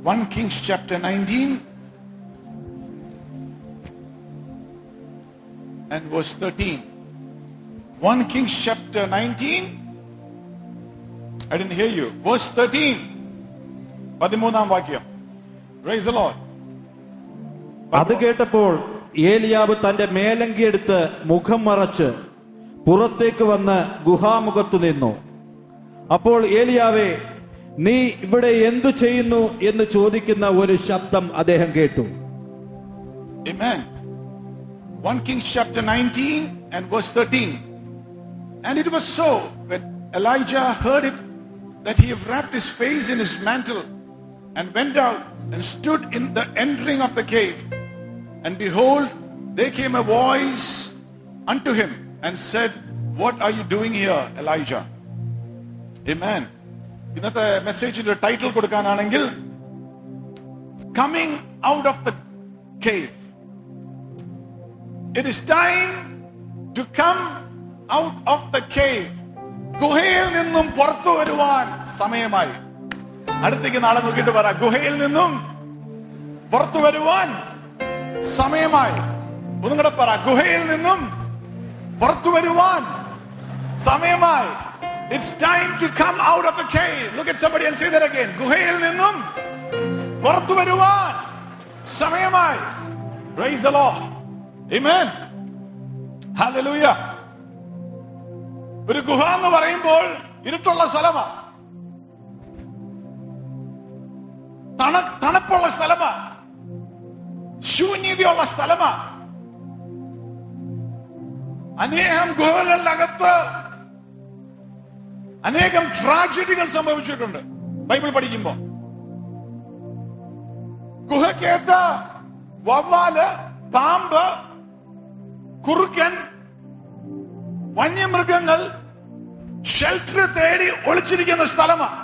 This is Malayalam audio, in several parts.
1 Kings chapter 19 and verse 13. 1 Kings chapter 19. I didn't hear you. Verse 13. പതിമൂന്നാം വാക്യം Praise the Lord. അത് കേട്ടപ്പോൾ ഏലിയാവ് തന്റെ മേലങ്കി എടുത്ത് മുഖം മറച്ച് പുറത്തേക്ക് വന്ന് ഗുഹാമുഖത്തു നിന്നു അപ്പോൾ ഏലിയാവെ നീ ഇവിടെ എന്തു ചെയ്യുന്നു എന്ന് ചോദിക്കുന്ന ഒരു ശബ്ദം അദ്ദേഹം കേട്ടു Amen. 1 Kings chapter 19 and verse 13. And it was so when Elijah heard it that he wrapped his face in his mantle and went out and stood in the entering of the cave. And behold, there came a voice unto him and said, What are you doing here, Elijah? Amen. ഇന്നത്തെ മെസ്സേജിന്റെ ടൈറ്റിൽ കൊടുക്കാനാണെങ്കിൽ coming out of the cave It is time to come out of the cave. ഗുഹയിൽ നിന്നും പുറത്തു വരുവാൻ സമയമായി അടുത്തേക്ക് നാളെ നോക്കിയിട്ട് പറ ഗുഹയിൽ നിന്നും പുറത്തു വരുവാൻ സമയമായി ഒന്നും കൂടെ പറ ഗുഹയിൽ നിന്നും പുറത്തു വരുവാൻ സമയമായി it's time to come out of the cave look at somebody and say that again ഗുഹയിൽ നിന്നും പുറത്തു വരുവാൻ സമയമായി praise the Lord Amen. Hallelujah. ഒരു ഗുഹ എന്ന് പറയുമ്പോൾ ഇരുട്ടുള്ള സ്ഥലമാണ് തണ തണുപ്പുള്ള സ്ഥലമാണ് ശൂന്യതയുള്ള സ്ഥലമാണ് അനേകം ഗുഹകളുടെ അകത്ത് അനേകം ട്രാജഡികൾ സംഭവിച്ചിട്ടുണ്ട് ബൈബിൾ പഠിക്കുമ്പോ ഗുഹയ്ക്കകത്ത് വവ്വാല് പാമ്പ് കുറുക്കൻ വന്യമൃഗങ്ങൾ ഷെൽട്ടർ തേടി ഒളിച്ചിരിക്കുന്ന സ്ഥലമാണ്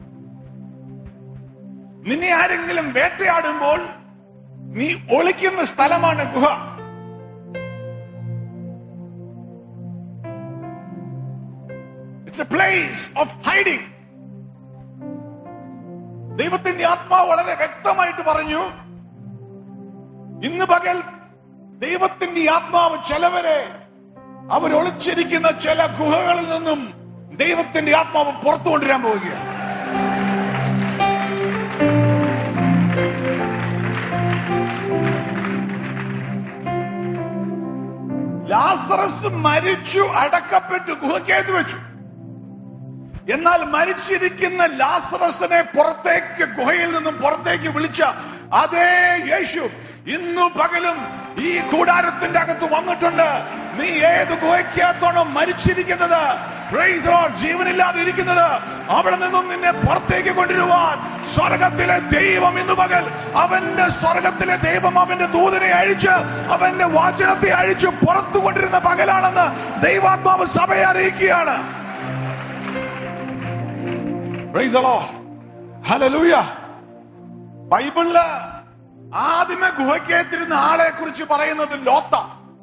നിന്നെ ആരെങ്കിലും വേട്ടയാടുമ്പോൾ നീ ഒളിക്കുന്ന സ്ഥലമാണ് ഗുഹ it's a place of hiding ദൈവത്തിന്റെ ആത്മാവ് വളരെ വ്യക്തമായിട്ട് പറഞ്ഞു ഇന്ന് പകൽ ദൈവത്തിന്റെ ആത്മാവ് ചിലവരെ അവർ ഒളിച്ചിരിക്കുന്ന ചില ഗുഹകളിൽ നിന്നും ദൈവത്തിന്റെ ആത്മാവ് പുറത്തു കൊണ്ടുവരാൻ പോവുകയാണ് ലാസറസ് മരിച്ചു അടക്കപ്പെട്ടു ഗുഹയ്ക്കകത്ത് വെച്ചു എന്നാൽ മരിച്ചിരിക്കുന്ന ലാസറസിനെ പുറത്തേക്ക് ഗുഹയിൽ നിന്നും പുറത്തേക്ക് വിളിച്ച അതേ യേശു ഇന്നു പകലും ഈ കൂടാരത്തിന്റെ അകത്ത് വന്നിട്ടുണ്ട് നീ ഏത് ഗുഹയ്ക്കകത്താണോ മരിച്ചിരിക്കുന്നത് Praise the Lord. ജീവനില്ലാതെ ഇരിക്കുന്നത് അവിടെ നിന്നും നിന്നെ പുറത്തേക്ക് കൊണ്ടുവരുവാൻ സ്വർഗത്തിലെ ദൈവം ഇന്ന് പകൽ അവന്റെ സ്വർഗത്തിലെ ദൈവം അവന്റെ ദൂതനെ അഴിച്ച് അവന്റെ വാചനത്തെ അഴിച്ച് പുറത്തു കൊണ്ടിരുന്ന പകലാണെന്ന് ദൈവാത്മാവ് സഭയെ അറിയിക്കുകയാണ് Praise the Lord. Hallelujah. ബൈബിളില് ആദ്യമേ ഗുഹയ്ക്കകത്തിരുന്ന ആളെ കുറിച്ച് പറയുന്നത് ലോത്ത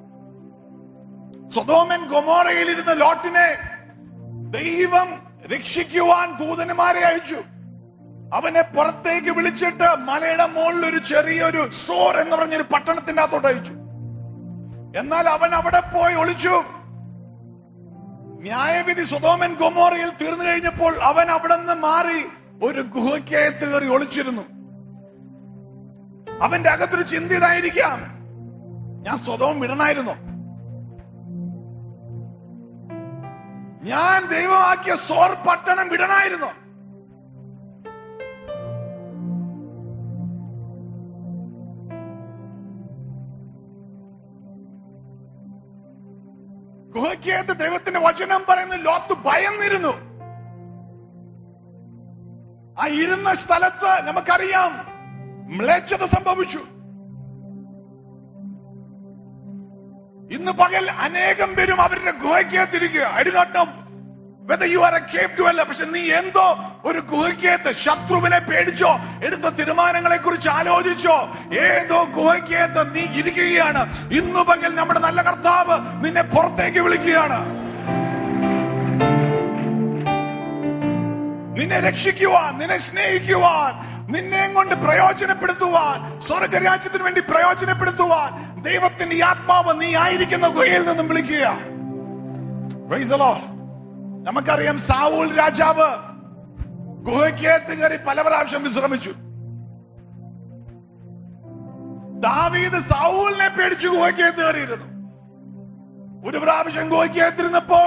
സ്വതോമൻ ഗൊമോറയിലിരുന്ന ലോട്ടിനെ ദൈവം രക്ഷിക്കുവാൻ ദൂതന്മാരെ അയച്ചു അവനെ പുറത്തേക്ക് വിളിച്ചിട്ട് മലയുടെ മുകളിൽ ഒരു ചെറിയൊരു സോർ എന്ന് പറഞ്ഞൊരു പട്ടണത്തിന്റെ അകത്തോട്ട് അയച്ചു എന്നാൽ അവൻ അവിടെ പോയി ഒളിച്ചു ന്യായവിധി സ്വതോമൻ ഗൊമോറയിൽ തീർന്നു കഴിഞ്ഞപ്പോൾ അവൻ അവിടെ നിന്ന് മാറി ഒരു ഗുഹയ്ക്കകത്ത് കയറി ഒളിച്ചിരുന്നു അവന്റെ അകത്തൊരു ചിന്ത ഇതായിരിക്കാം ഞാൻ സ്വതവും വിടണായിരുന്നു ഞാൻ ദൈവമാക്കിയ സോർ പട്ടണം വിടണായിരുന്നു ഗുഹയ്ക്കകത്ത് ദൈവത്തിന്റെ വചനം പറയുന്ന ലോത്ത് ഭയന്നിരുന്നു ആ ഇരുന്ന സ്ഥലത്ത് നമുക്കറിയാം മ്ലേച്ഛത സംഭവിച്ചു ഇന്ന് പകൽ അനേകം പേരും അവരുടെ ഗുഹയ്ക്കകത്തിരിക്കുക I did not know whether you are a cave too അല്ല പക്ഷെ നീ എന്തോ ഒരു ഗുഹയ്ക്കകത്ത് ശത്രുവിനെ പേടിച്ചോ എടുത്ത തീരുമാനങ്ങളെ കുറിച്ച് ആലോചിച്ചോ ഏതോ ഗുഹയ്ക്കകത്ത് നീ ഇരിക്കുകയാണ് ഇന്ന് പകൽ നമ്മുടെ നല്ല കർത്താവ് നിന്നെ പുറത്തേക്ക് വിളിക്കുകയാണ് നിന്നെ രക്ഷിക്കുവാൻ നിന്നെ സ്നേഹിക്കുവാൻ നിന്നെയും കൊണ്ട് പ്രയോജനപ്പെടുത്തുവാൻ സ്വർഗരാജ്യത്തിന് വേണ്ടി പ്രയോജനപ്പെടുത്തുവാൻ ദൈവത്തിന്റെ ഈ ആത്മാവ് നീ ആയിരിക്കുന്ന ഗുഹയിൽ നിന്നും വിളിക്കുക Praise the Lord. നമുക്കറിയാം സാവൂൽ രാജാവ് ഗുഹയ്ക്കകത്ത് കയറി പല പ്രാവശ്യം വിശ്രമിച്ചു ദാവീദ് സൗലിനെ പേടിച്ച് ഗുഹയ്ക്കകത്ത് കയറിയിരുന്നു ഒരു പ്രാവശ്യം ഗുഹയ്ക്കകത്തിരുന്നപ്പോൾ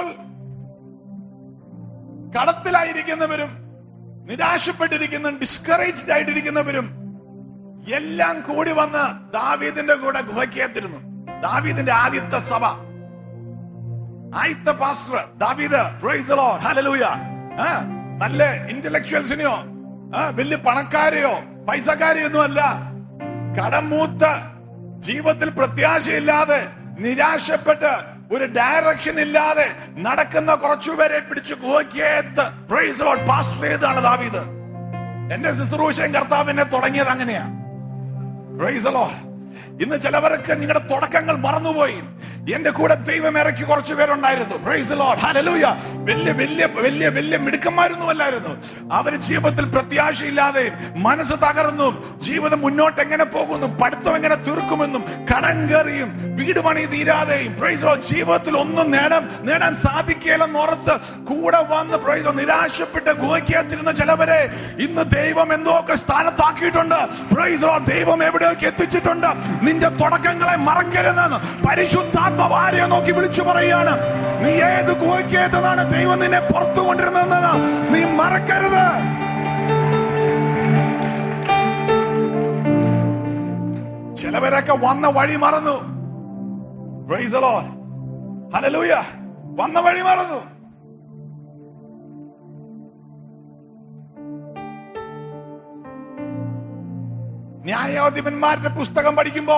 കടത്തിലായിരിക്കുന്നവരും നിരാശപ്പെട്ടിരിക്കുന്ന ഡിസ്കറേജ്ഡ് ആയിട്ടിരിക്കുന്നവരും എല്ലാം കൂടി വന്ന് ദാവീദിന്റെ കൂടെ ഗുഹയ്ക്കകത്തിരുന്നു ദാവീദിന്റെ ആദ്യത്തെ സഭ ആദ്യത്തെ പാസ്റ്റർ ദാവീദ് പ്രൈസ് ദി ലോർഡ് ഹല്ലേലൂയ ആ, നല്ല ഇന്റലക്ച്വൽസിനെയോ ആ, വലിയ പണക്കാരെയോ പൈസക്കാരെയോ ഒന്നും അല്ല കടമൂത്ത ജീവിതത്തിൽ പ്രത്യാശയില്ലാതെ നിരാശപ്പെട്ട് ഒരു ഡയറക്ഷൻ ഇല്ലാതെ നടക്കുന്ന കുറച്ചുപേരെ പിടിച്ച് ഗുഹയ്ക്കകത്ത് പ്രൈസ് ദി ലോർഡ് പാസ്റ്റർ ചെയ്താണ് ദാവീദ് എന്റെ ശുശ്രൂഷയും കർത്താവിനെ തുടങ്ങിയത് അങ്ങനെയാ പ്രൈസ് ദി ലോർഡ് ഇന്ന് ചിലവർക്ക് നിങ്ങളുടെ തുടക്കങ്ങൾ മറന്നുപോയി എന്റെ കൂടെ ദൈവം ഇറക്കി കുറച്ചു പേരുണ്ടായിരുന്നു പ്രൈസ് ദി ലോർഡ് ഹല്ലേലൂയ വലിയ വലിയ വലിയ വലിയ മിടുക്കന്മാരൊന്നും അല്ലായിരുന്നു അവര് ജീവിതത്തിൽ പ്രത്യാശയില്ലാതെ മനസ്സ് തകർന്നും ജീവിതം മുന്നോട്ട് എങ്ങനെ പോകുന്നു പഠിത്തം എങ്ങനെ തീർക്കുമെന്നും കടം കയറിയും വീട് പണി തീരാതെയും പ്രൈസോ ജീവിതത്തിൽ ഒന്നും നേടാൻ നേടാൻ സാധിക്കില്ലെന്ന് ഓർത്ത് കൂടെ വന്ന് പ്രൈസോ നിരാശപ്പെട്ട് ഗുഹയ്ക്കകത്തിരുന്ന ചിലവരെ ഇന്ന് ദൈവം എന്തോക്കെ സ്ഥാനത്താക്കിയിട്ടുണ്ട് പ്രൈസോ ദൈവം എവിടെയൊക്കെ എത്തിച്ചിട്ടുണ്ട് നിന്റെ തുടക്കങ്ങളെ മറക്കരുതെന്ന് പരിശുദ്ധാത്മാവ് ആരെയോ നോക്കി വിളിച്ചു പറയുകയാണ് നീ ഏത് ഗുഹയ്ക്കകത്താണ് ദൈവം നിന്നെ പുറത്തു കൊണ്ടിരുന്നതെന്ന് നീ മറക്കരുത് ചിലവരൊക്കെ വന്ന വഴി മറന്നു Praise the Lord. Hallelujah. വന്ന വഴി മറന്നു ന്യായാധിപന്മാരുടെ പുസ്തകം പഠിക്കുമ്പോ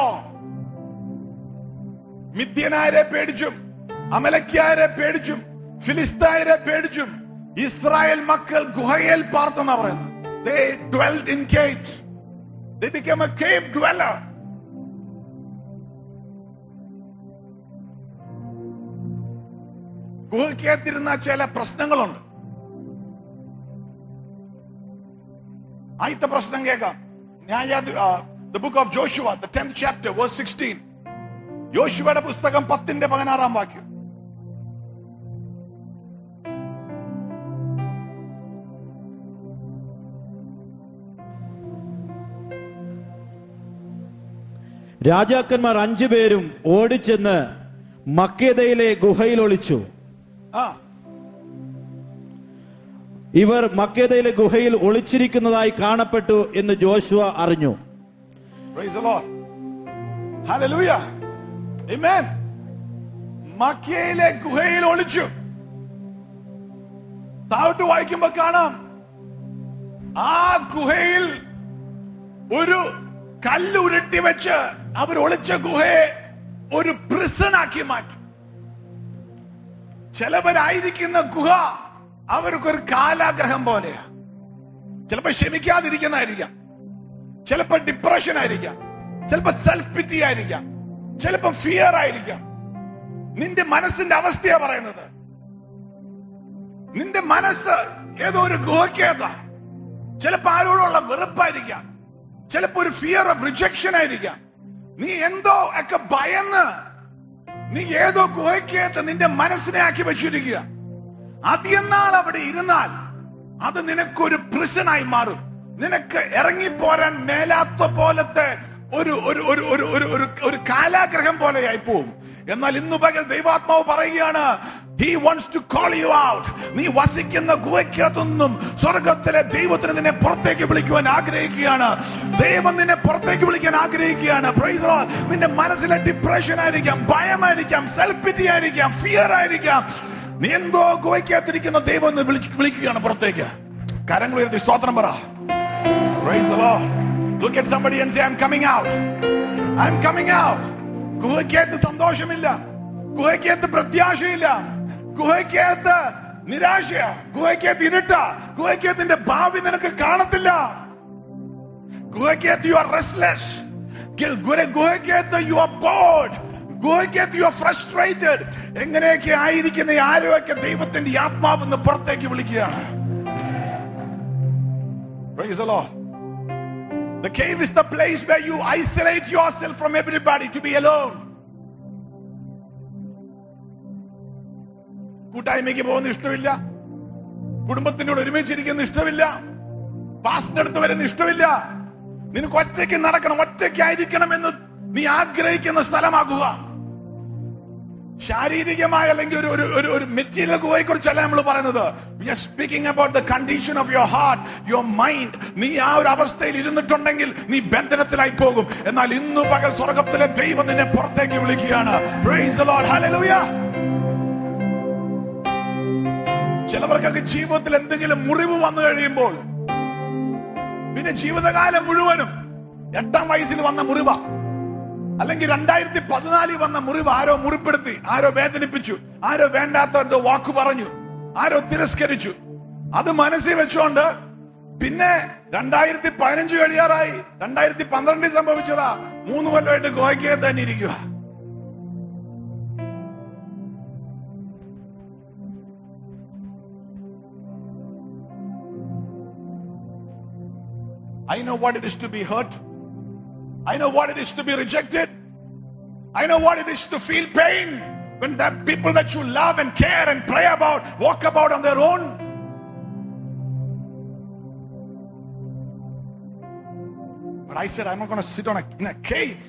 മിഥ്യനായരെ പേടിച്ചും അമലക്കായരെ പേടിച്ചും ഫിലിസ്തായരെ പേടിച്ചും ഇസ്രായേൽ മക്കൾ ഗുഹയിൽ പാർത്തെന്നാ പറയുന്നത് They dwelt in caves. They became a cave dweller. ഗുഹയ്ക്കകത്തിരുന്ന ചില പ്രശ്നങ്ങളുണ്ട് ആദ്യത്തെ പ്രശ്നം കേൾക്കാം ന്യായാധി the book of Joshua the tenth chapter verse sixteen യോശുവയുടെ പുസ്തകം പത്തിന്റെ പതിനാറാം വാക്യം രാജാക്കന്മാർ അഞ്ചുപേരും ഓടിച്ചെന്ന് മക്കേദയിലെ ഗുഹയിൽ ഒളിച്ചു ആ ഇവർ മക്കേദയിലെ ഗുഹയിൽ ഒളിച്ചിരിക്കുന്നതായി കാണപ്പെട്ടു എന്ന് ജോഷുവ അറിഞ്ഞു Praise the Lord. Hallelujah. Amen. മക്കയിലെ ഗുഹയിൽ ഒളിച്ചു താഴോട്ട് വായിക്കുമ്പോ കാണാം ആ ഗുഹയിൽ ഒരു കല്ല് ഉരുട്ടി വെച്ച് അവർ ഒളിച്ച ഗുഹയെ ഒരു prison ആക്കി മാറ്റി ചിലവരായിരിക്കുന്ന ഗുഹ അവർക്കൊരു കാലാഗ്രഹം പോലെയാ ചിലപ്പോ ക്ഷമിക്കാതിരിക്കുന്നതായിരിക്കാം ചിലപ്പോ ഡിപ്രഷൻ ആയിരിക്കാം ചിലപ്പോ സെൽഫ് പിറ്റി ആയിരിക്കാം ചിലപ്പോ ഫിയർ ആയിരിക്കാം നിന്റെ മനസ്സിന്റെ അവസ്ഥയാ പറയുന്നത് നിന്റെ മനസ്സ് ഏതോ ഒരു ഗുഹയ്ക്കകത്താ ചിലപ്പോ ആരോടുള്ള വെറുപ്പായിരിക്കാം ചിലപ്പോ ഒരു ഫിയർ ഓഫ് റിജക്ഷൻ ആയിരിക്കാം നീ എന്തോ ഒക്കെ ഭയന്ന് നീ ഏതോ ഗുഹയ്ക്കകത്ത് നിന്റെ മനസ്സിനെ ആക്കി വെച്ചിരിക്കുക അധികനാൾ അവിടെ ഇരുന്നാൽ അത് നിനക്കൊരു പ്രിസണായി മാറും നിനക്ക് ഇറങ്ങിപ്പോരാൻ മേലാത്ത പോലത്തെ ഒരു ഒരു ഒരു ഒരു ഒരു ഒരു ഒരു കാലാഗ്രഹം പോലെയായി പോവും എന്നാൽ ഇന്ന് പകൽ ദൈവാത്മാവ് പറയുകയാണ് he wants to call you out നീ വസിക്കുന്ന ഗുഹയ്ക്കകത്തൊന്നും സ്വർഗത്തിലെ ദൈവത്തിന് നിന്നെ പുറത്തേക്ക് വിളിക്കുവാൻ ആഗ്രഹിക്കുകയാണ് ദൈവം നിന്നെ പുറത്തേക്ക് വിളിക്കാൻ ആഗ്രഹിക്കുകയാണ് Praise the Lord. നിന്റെ മനസ്സിലെ ഡിപ്രഷൻ ആയിരിക്കാം ഭയമായിരിക്കാം സെൽഫ് പിറ്റി ആയിരിക്കാം ഫിയർ ആയിരിക്കാം നീ എന്തോ ഗുഹയ്ക്കകത്തിരിക്കുന്ന ദൈവം എന്ന് വിളിച്ച് വിളിക്കുകയാണ് പുറത്തേക്ക് കരങ്ങൾ ഉയർത്തി സ്തോത്രം പറ Praise the Lord. Look at somebody and say, I'm coming out. I'm coming out. ഗുഹയ്ക്കകത്ത് സന്തോഷമില്ല ഗുഹയ്ക്കകത്ത് പ്രത്യാശയില്ല ഗുഹയ്ക്കകത്ത് നിരാശയാ ഗുഹയ്ക്കകത്ത് ഇരുട്ട ഗുഹയ്ക്കകത്ത് നിന്റെ ഭാവി നിനക്ക് കാണത്തില്ല ഗുഹയ്ക്കകത്ത് യു ആർ റെസ്ലെസ് ഗുഹയ്ക്കകത്ത് യു ആർ ബോർഡ് ഗുഹയ്ക്കകത്ത് യു ആർ ഫ്രസ്ട്രേറ്റഡ് എങ്ങനെയൊക്കെ ആയിരിക്കുന്ന ഈ ആരോഗ്യ ദൈവത്തിന്റെ ഈ ആത്മാവ് ഇന്ന് പുറത്തേക്ക് വിളിക്കുകയാണ് Praise the Lord. The cave is the place where you isolate yourself from everybody to be alone. കൂട്ടായ്മയ്ക്ക് പോകുന്ന ഇഷ്ടമില്ല കുടുംബത്തിനോട് ഒരുമിച്ചിരിക്കുന്ന ഇഷ്ടമില്ല പാസ്റ്റിന്റെ അടുത്ത് വരുന്ന ഇഷ്ടമില്ല നിനക്ക് ഒറ്റയ്ക്ക് നടക്കണം ഒറ്റയ്ക്കായിരിക്കണം എന്ന് നീ ആഗ്രഹിക്കുന്ന സ്ഥലമാക്കുക ശാരീരികമായ അല്ലെങ്കിൽ ഒരു ഒരു ഒരു ഒരു മെറ്റീരിയൽ ഗുഹയെ കുറിച്ചല്ല നമ്മൾ പറയുന്നത് we are speaking about the condition of your heart your mind നീ ആ ഒരു അവസ്ഥയിൽ ഇരുന്നിട്ടുണ്ടെങ്കിൽ നീ ബന്ധനത്തിലായി പോകും എന്നാൽ ഇന്നു പകൽ സ്വർഗത്തിലെ ദൈവം നിന്നെ പുറത്തേക്ക് വിളിക്കുകയാണ് Praise the Lord. Hallelujah. ചിലവർക്കൊക്കെ ജീവിതത്തിൽ എന്തെങ്കിലും മുറിവ് വന്നു കഴിയുമ്പോൾ പിന്നെ ജീവിതകാലം മുഴുവനും എട്ടാം വയസ്സിൽ വന്ന മുറിവ അല്ലെങ്കിൽ രണ്ടായിരത്തി പതിനാലിൽ വന്ന മുറിവ് ആരോ മുറിപ്പെടുത്തി ആരോ വേദനിപ്പിച്ചു ആരോ വേണ്ടാത്ത എന്തോ വാക്കു പറഞ്ഞു ആരോ തിരസ്കരിച്ചു അത് മനസ്സിൽ വെച്ചുകൊണ്ട് പിന്നെ രണ്ടായിരത്തി പതിനഞ്ച് കഴിയാറായി രണ്ടായിരത്തി പന്ത്രണ്ടിൽ സംഭവിച്ചതാ മൂന്ന് കൊല്ലമായിട്ട് ഗോയ്ക്ക് തന്നെ ഇരിക്കുക I know what it is to be hurt. I know what it is to be rejected. I know what it is to feel pain when the people that you love and care and pray about walk about on their own. But I said, I'm not going to sit on a, in a cave.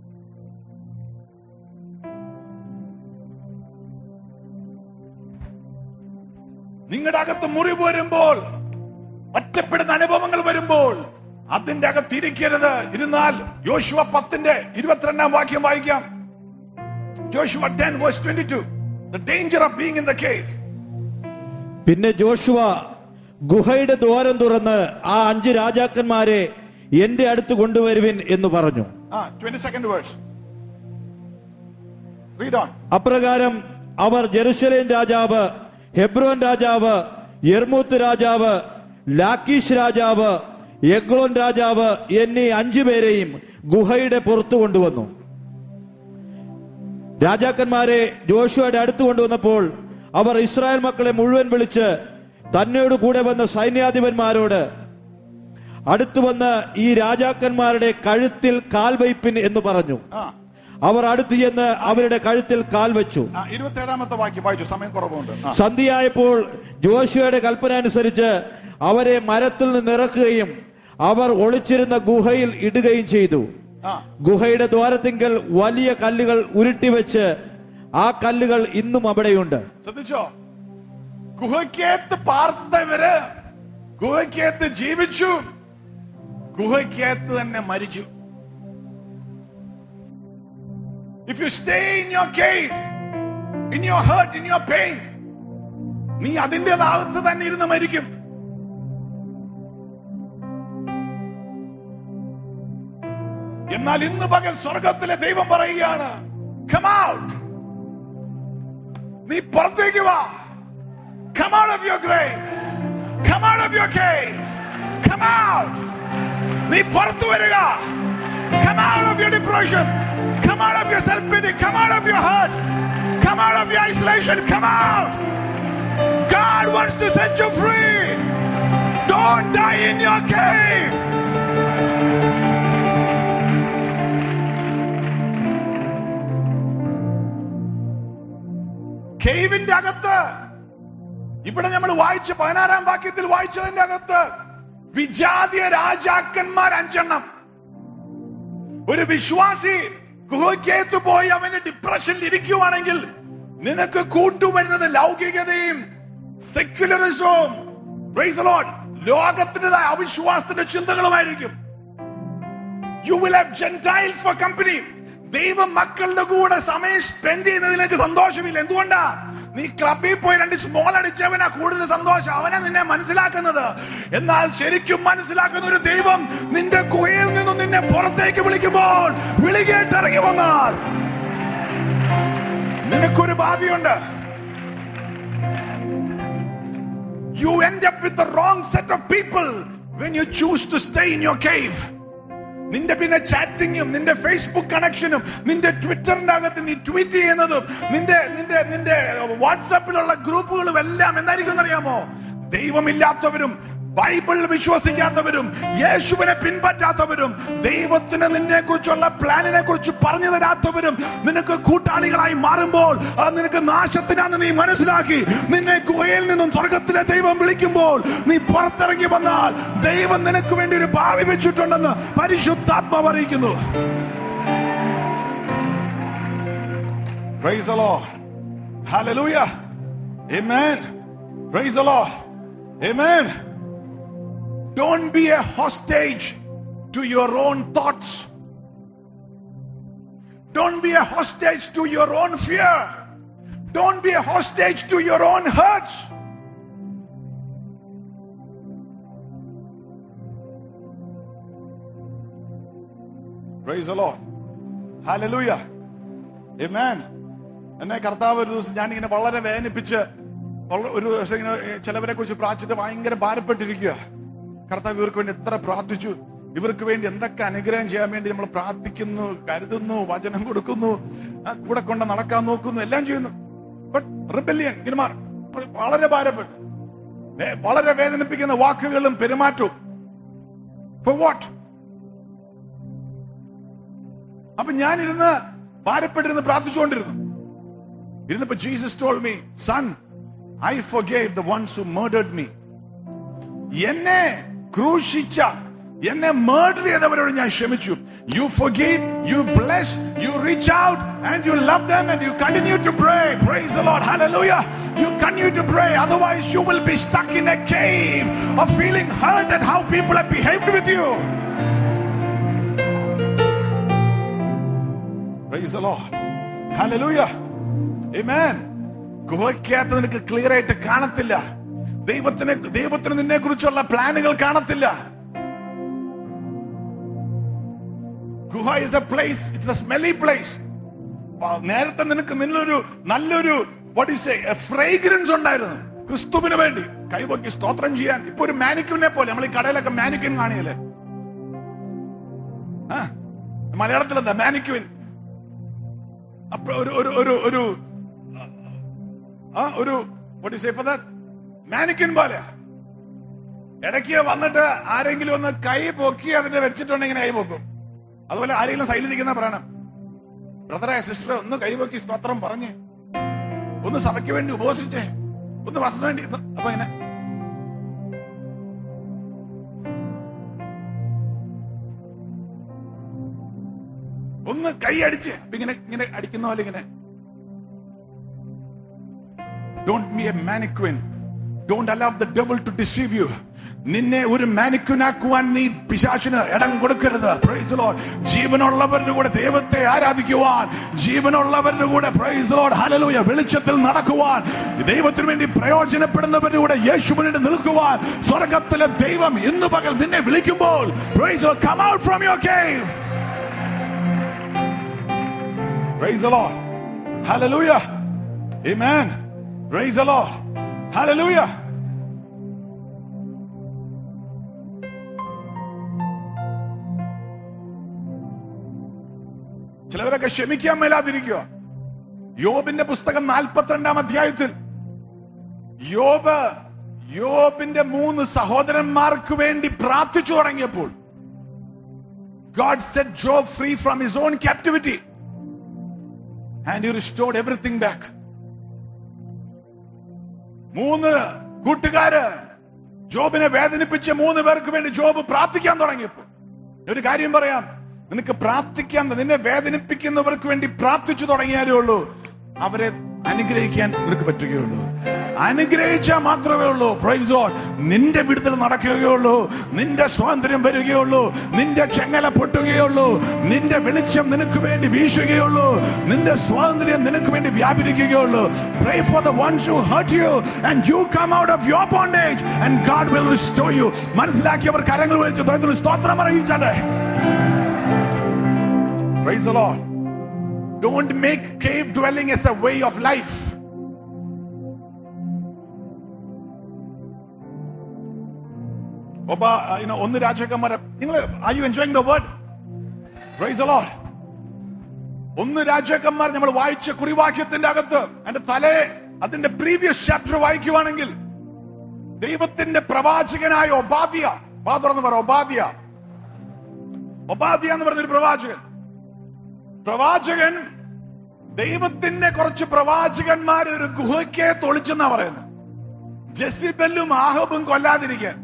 നിങ്ങളുടെ അകത്ത് മുറിവ് വരുമ്പോൾ ഒറ്റപ്പെടുന്ന അനുഭവങ്ങൾ വരുമ്പോൾ അതിന്റെ അകത്ത് ഇരിക്കരുത് ഇരുന്നാൽ യോശുവ പത്തിന്റെ ഇരുപത്തിരണ്ടാം വാക്യം വായിക്കാം Joshua ten verse twenty two the danger of being in the cave പിന്നെ ജോഷുവ ഗുഹയുടെ ദ്വാരം തുറന്ന് ആ അഞ്ച് രാജാക്കന്മാരെ എന്റെ അടുത്ത് കൊണ്ടുവരുവിൻ എന്ന് പറഞ്ഞു ആ twenty second verse read on അപ്രകാരം അവർ ജെറുസലേം രാജാവ് ഹെബ്രോൻ രാജാവ് യെർമൂത്ത് രാജാവ് ലാക്കീഷ് രാജാവ് എഗ്ലോൻ രാജാവ് എന്നീ അഞ്ചുപേരെയും ഗുഹയുടെ പുറത്തു കൊണ്ടുവന്നു രാജാക്കന്മാരെ ജോഷുവയുടെ അടുത്ത് കൊണ്ടുവന്നപ്പോൾ അവർ ഇസ്രായേൽ മക്കളെ മുഴുവൻ വിളിച്ച് തന്നോട് കൂടെ വന്ന സൈന്യാധിപന്മാരോട് അടുത്തു വന്ന് ഈ രാജാക്കന്മാരുടെ കഴുത്തിൽ കാൽ വയ്പ്പിൻ എന്ന് പറഞ്ഞു ആ അവർ അടുത്തു ചെന്ന് അവരുടെ കഴുത്തിൽ കാൽ വെച്ചു ആ, ഇരുപത്തേഴാമത്തെ വാക്യം വായിച്ചു സമയം കുറവുണ്ട് ആ. സന്ധ്യയായപ്പോൾ ജോഷുവയുടെ കൽപ്പന അനുസരിച്ച് അവരെ മരത്തിൽ നിന്ന് ഇറക്കുകയും അവർ ഒളിച്ചിരുന്ന ഗുഹയിൽ ഇടുകയും ചെയ്തു ആ ഗുഹയുടെ ദ്വാരത്തിങ്കൽ വലിയ കല്ലുകൾ ഉരുട്ടിവെച്ച് ആ കല്ലുകൾ ഇന്നും അവിടെയുണ്ട് ശ്രദ്ധിച്ചോ ഗുഹയ്ക്കകത്ത് പാർത്തവര് ഗുഹയ്ക്കകത്ത് ജീവിച്ചു ഗുഹയ്ക്കകത്ത് തന്നെ മരിച്ചു if you stay in your cave in your heart in your pain നീ അതിൻ്റെതാകത്ത് തന്നെ ഇരുന്ന് മരിക്കും എന്നാൽ ഇന്ന് പകൽ സ്വർഗത്തിലെ ദൈവം പറയുകയാണ് come out നീ പുറത്തേക്ക് വാ come out of your grave come out of your cave come out നീ പുറത്തു വരിക come out of your depression come out of your self pity come out of your hurt come out of your isolation come out God wants to set you free don't die in your cave കേവിന്റെ അകത്ത് ഇവിടെ നമ്മൾ വായിച്ച പതിനാറാം വാക്യത്തിൽ വായിച്ചതിന്റെ അകത്ത് വിജാതീയ രാജാക്കന്മാർ അഞ്ചെണ്ണം ഒരു വിശ്വാസി ഗുഹയ്ക്കകത്ത് പോയി അവന്റെ ഡിപ്രഷനിൽ ഇരിക്കുവാണെങ്കിൽ നിനക്ക് കൂട്ടുവരുന്നത് ലൗകികതയും സെക്യുലറിസവും ലോകത്തിൻ്റെതായ അവിശ്വാസത്തിന്റെ ചിന്തകളുമായിരിക്കും you will have Gentiles for company ദൈവം മക്കളുടെ കൂടെ സമയം സ്പെൻഡ് ചെയ്യുന്നതിലേക്ക് സന്തോഷമില്ല എന്തുകൊണ്ടാ നീ ക്ലബിൽ പോയി രണ്ട് സ്മോൾ അടിച്ചവനാ കൂടുതൽ സന്തോഷം അവനെ നിന്നെ മനസ്സിലാക്കുന്നത് എന്നാൽ ശരിക്കും മനസ്സിലാക്കുന്ന ഒരു ദൈവം നിന്റെ കുയയിൽ നിന്നും നിന്നെ പുറത്തേക്ക് വിളിക്കുമ്പോൾ വിളി കേട്ടിറങ്ങി വന്നാൽ നിനക്കൊരു ഭാവിയുണ്ട് You end up with the wrong set of people when you choose to stay in your cave. നിന്റെ പിന്നെ ചാറ്റിങ്ങും നിന്റെ ഫേസ്ബുക്ക് കണക്ഷനും നിന്റെ ട്വിറ്ററിന്റെ അകത്ത് നീ ട്വീറ്റ് ചെയ്യുന്നതും നിന്റെ നിന്റെ നിന്റെ വാട്സാപ്പിലുള്ള ഗ്രൂപ്പുകളും എല്ലാം എന്തായിരിക്കും അറിയാമോ ദൈവമില്ലാത്തവരും ബൈബിൾ വിശ്വസിക്കാത്തവരും യേശുവിനെ പിൻപറ്റാത്തവരും ദൈവത്തിന് നിന്നെ കുറിച്ചുള്ള പ്ലാനിനെ കുറിച്ച് പറഞ്ഞു തരാത്തവരും നിനക്ക് കൂട്ടാളികളായി മാറുമ്പോൾ അത് നിനക്ക് നാശത്തിനാന്ന് നീ മനസ്സിലാക്കി നിന്നെ ഗുഹയിൽ നിന്നും സ്വർഗത്തിലെ ദൈവം വിളിക്കുമ്പോൾ നീ പുറത്തിറങ്ങി വന്നാൽ ദൈവം നിനക്ക് വേണ്ടി ഒരു ഭാവി വെച്ചിട്ടുണ്ടെന്ന് പരിശുദ്ധാത്മാവ് അറിയിക്കുന്നു Praise the Lord. Hallelujah. Amen. Praise the Lord. Amen. Don't be a hostage to your own thoughts. Don't be a hostage to your own fear. Don't be a hostage to your own hurts. Praise the Lord. Hallelujah. Amen. എന്നെ കർത്താവ് ഒരു ദിവസം ഞാനിങ്ങനെ വളരെ വേദനിപ്പിച്ച് വളരെ ഒരു ദിവസം ഇങ്ങനെ ചിലവരെ കുറിച്ച് പ്രാർത്ഥിച്ചിട്ട് ഭയങ്കര ഭാരപ്പെട്ടിരിക്കുക കർത്താവ് ഇവർക്ക് വേണ്ടി എത്ര പ്രാർത്ഥിച്ചു ഇവർക്ക് വേണ്ടി എന്തൊക്കെ അനുഗ്രഹം ചെയ്യാൻ വേണ്ടി നമ്മൾ പ്രാർത്ഥിക്കുന്നു കരുതുന്നു വചനം കൊടുക്കുന്നു ആ, കൂടെ കൊണ്ട് നടക്കാൻ നോക്കുന്നു എല്ലാം ചെയ്യുന്നു ബട്ട് റിബല്യൻ ഗിരിമാർ വളരെ ഭാരപ്പെട്ടു വേ- വളരെ വേദനിപ്പിക്കുന്ന വാക്കുകളും പെരുമാറ്റവും ഫോർ വാട്ട് അപ്പൊ ഞാനിരുന്ന് ഭാരപ്പെട്ടിരുന്ന് പ്രാർത്ഥിച്ചുകൊണ്ടിരുന്നു ഇരുന്നപ്പോ Jesus told me son I forgave the ones who murdered me എന്നെ ക്രൂശിച്ച എന്നെ മേർഡർ ചെയ്തവരോട് ഞാൻ ക്ഷമിച്ചു you forgive you bless you reach out and you love them and you continue to pray praise the lord hallelujah you continue to pray otherwise you will be stuck in a cave of feeling hurt at how people have behaved with you praise the lord hallelujah Amen. ഗുഹയ്ക്കകത്ത് നിനക്ക് ക്ലിയർ ആയിട്ട് കാണത്തില്ല ദൈവത്തിന് ദൈവത്തിന് നിന്നെ കുറിച്ചുള്ള പ്ലാനുകൾ കാണത്തില്ല ഗുഹ is a place it's a smelly place നേരത്തെ നിനക്ക് നിന്നൊരു നല്ലൊരു വാട്ട് ഇസ് എ ഫ്രേഗ്രൻസ് ഉണ്ടായിരുന്നു ക്രിസ്തുവിന് വേണ്ടി കൈവക്കി സ്തോത്രം ചെയ്യാൻ ഇപ്പൊ ഒരു മാനിക്യൂനെ പോലെ നമ്മൾ ഈ കടയിലൊക്കെ മാനിക്യൂൻ കാണിയല്ലേ ആ മലയാളത്തിൽ എന്താ മാനിക്യൂൻ അപ്പൊ ഒരു ഒരു ഒരു ഒരു ആ ഒരു what do you say for that? മാനിക്കൻ പോലെ ഇടയ്ക്ക് വന്നിട്ട് ആരെങ്കിലും ഒന്ന് കൈ പൊക്കി അതിന്റെ വെച്ചിട്ടുണ്ടെങ്കിൽ കൈ പൊക്കും അതുപോലെ ആരെങ്കിലും സൈഡിലിരിക്കുന്ന പറയണം ബ്രദറെ സിസ്റ്ററെ ഒന്ന് കൈ പൊക്കി സ്തോത്രം പറഞ്ഞ് ഒന്ന് സഭയ്ക്ക് വേണ്ടി ഉപവസിച്ചേ ഒന്ന് വസന വേണ്ടി ഇത് അപ്പൊ ഇങ്ങനെ ഒന്ന് കൈ അടിച്ച് അപ്പൊ ഇങ്ങനെ ഇങ്ങനെ അടിക്കുന്ന പോലെ ഇങ്ങനെ Don't be a mannequin. Don't allow the devil to deceive you. നിന്നെ ഒരു മാനിക്കുനാക്കുവാൻ നീ പിശാചിന് ഇടം കൊടുക്കരുത് Praise the Lord. ജീവനുള്ളവരുടെ കൂടെ ദൈവത്തെ ആരാധിക്കുവാൻ ജീവനുള്ളവരുടെ കൂടെ Praise the Lord. Hallelujah. വെളിച്ചത്തിൽ നടക്കുവാൻ ദൈവത്തിന് വേണ്ടി പ്രയോജനപ്പെടുന്നവരുടെ കൂടെ യേശുവിന് വേണ്ടി നിൽക്കുവാൻ സ്വർഗത്തിലെ ദൈവം ഇന്ന് പകൽ നിന്നെ വിളിക്കുമ്പോൾ Praise the Lord. Come out from your cave. Praise the Lord. Hallelujah. Amen. Praise the Lord. Hallelujah. ചിലവരൊക്കെ ക്ഷമിക്കാൻ മേലാതിരിക്കുക യോബിന്റെ പുസ്തകം നാൽപ്പത്തിരണ്ടാം അധ്യായത്തിൽ യോബ് യോബിന്റെ മൂന്ന് സഹോദരന്മാർക്ക് വേണ്ടി പ്രാർത്ഥിച്ചു തുടങ്ങിയപ്പോൾ God set Job free from his own captivity and he restored everything back. മൂന്ന് കൂട്ടുകാര് ജോബിനെ വേദനിപ്പിച്ച മൂന്ന് പേർക്ക് വേണ്ടി ജോബ് പ്രാർത്ഥിക്കാൻ തുടങ്ങിയപ്പോൾ ഒരു കാര്യം പറയാം നിനക്ക് പ്രാർത്ഥിക്കാൻ നിന്നെ വേദനിപ്പിക്കുന്നവർക്ക് വേണ്ടി പ്രാർത്ഥിച്ചു തുടങ്ങിയാലേ ഉള്ളൂ അവരെ അനുഗ്രഹിക്കാൻ നിനക്ക് പറ്റുകയുള്ളൂ അനുഗ്രഹിച്ചാൽ മാത്രമേ ഉള്ളൂ പ്രൈസ് ഗോഡ് നിന്റെ വിടുതൽ നടക്കുകയുള്ളൂ നിന്റെ സ്വാതന്ത്ര്യം വരികയുള്ളൂ നിന്റെ ചെങ്ങല പൊട്ടുകയുള്ളൂ നിന്റെ വെളിച്ചം നിനക്ക് വേണ്ടി വീശുകയുള്ളൂ നിന്റെ സ്വാതന്ത്ര്യം നിനക്ക് വേണ്ടി വ്യാപരിക്കുകയുള്ളൂ pray for the ones who hurt you and you come out of your bondage and God will restore you മനസ്സിലാക്കിയവർ കരങ്ങൾ വിളിച്ച് ദൈവത്തിന് സ്തോത്രം അറിയിച്ചാലേ Praise the Lord. Don't make cave dwelling as a way of life. ഒബ you know, ഒന്ന് രാജാക്കന്മാരെ നിങ്ങൾ are you enjoying the word praise the Lord ഒന്ന് രാജാക്കന്മാർ നമ്മൾ വായിച്ച കുറിവാക്യത്തിന്റെ അകത്ത് അതിന്റെ തലേ അതിന്റെ പ്രീവിയസ് ചാപ്റ്റർ വായിക്കുവാണെങ്കിൽ ദൈവത്തിന്റെ പ്രവാചകനായ ഒബാദിയ വാ തുറന്ന് പറ ഒബാദിയ ഒബാദിയ എന്ന് പറഞ്ഞൊരു പ്രവാചകൻ പ്രവാചകൻ ദൈവത്തിന്റെ കുറച്ച് പ്രവാചകന്മാർ ഒരു ഗുഹയ്ക്ക് തൊളിച്ചെന്നാ പറയുന്നത് ജെസിബെല്ലും ആഹബും കൊല്ലാതിരിക്കാൻ